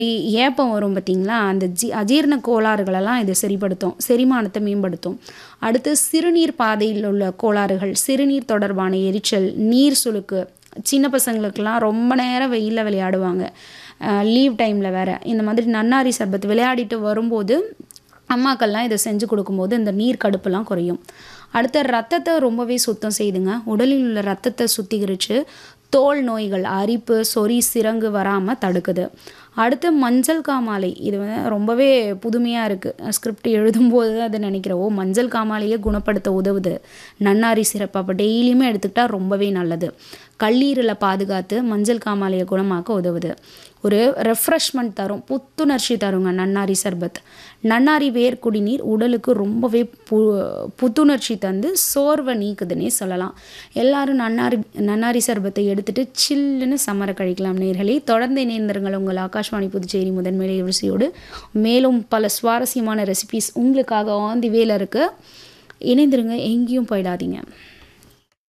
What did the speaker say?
இ- ஏப்பம் வரும் பார்த்தீங்களா அந்த ஜி அஜீரண கோளாறுகளெல்லாம் இது சரிப்படுத்தும் செரிமானத்தை மேம்படுத்தும் அடுத்து சிறுநீர் பாதையில் உள்ள கோளாறுகள் சிறுநீர் தொடர்பான எரிச்சல் நீர் சுளுக்கு சின்ன பசங்களுக்கெல்லாம் ரொம்ப நேரம் வெயிலில் விளையாடுவாங்க லீவ் டைமில் வேற இந்த மாதிரி நன்னாரி சர்பத் விளையாடிட்டு வரும்போது அம்மாக்கள்லாம் இதை செஞ்சு கொடுக்கும்போது இந்த நீர் கடுப்புலாம் குறையும் அடுத்த ரத்தத்தை ரொம்பவே சுத்தம் செய்துங்க உடலில் உள்ள ரத்தத்தை சுத்திகரித்து தோல் நோய்கள் அரிப்பு சொறி சிரங்கு வராமல் தடுக்குது அடுத்து மஞ்சள் காமாலை இது வந்து ரொம்பவே புதுமையாக இருக்குது ஸ்கிரிப்ட் எழுதும்போது தான் அதை நினைக்கிறோம் ஓ மஞ்சள் காமாலையை குணப்படுத்த உதவுது நன்னாரி சிறப்பு அப்போ டெய்லியுமே எடுத்துக்கிட்டால் ரொம்பவே நல்லது கல்லீரலை பாதுகாத்து மஞ்சள் காமாலையை குணமாக்க உதவுது ஒரு ரெஃப்ரெஷ்மெண்ட் தரும் புத்துணர்ச்சி தருங்க நன்னாரி சர்பத் நன்னாரி வேர் குடிநீர் உடலுக்கு ரொம்பவே பு புத்துணர்ச்சி தந்து சோர்வை நீக்குதுன்னே சொல்லலாம் எல்லாரும் நன்னாரி நன்னாரி சர்பத்தை எடுத்துட்டு சில்லுன்னு சம்மரை கழிக்கலாம் நேர்களே தொடர்ந்து இணைந்திருங்கள் உங்கள் ஆகாஷ்வாணி புதுச்சேரி முதன்மை ருசியோடு மேலும் பல சுவாரஸ்யமான ரெசிபிஸ் உங்களுக்காக ஆந்தி வேல இருக்குது இணைந்திருங்க எங்கேயும் போயிடாதீங்க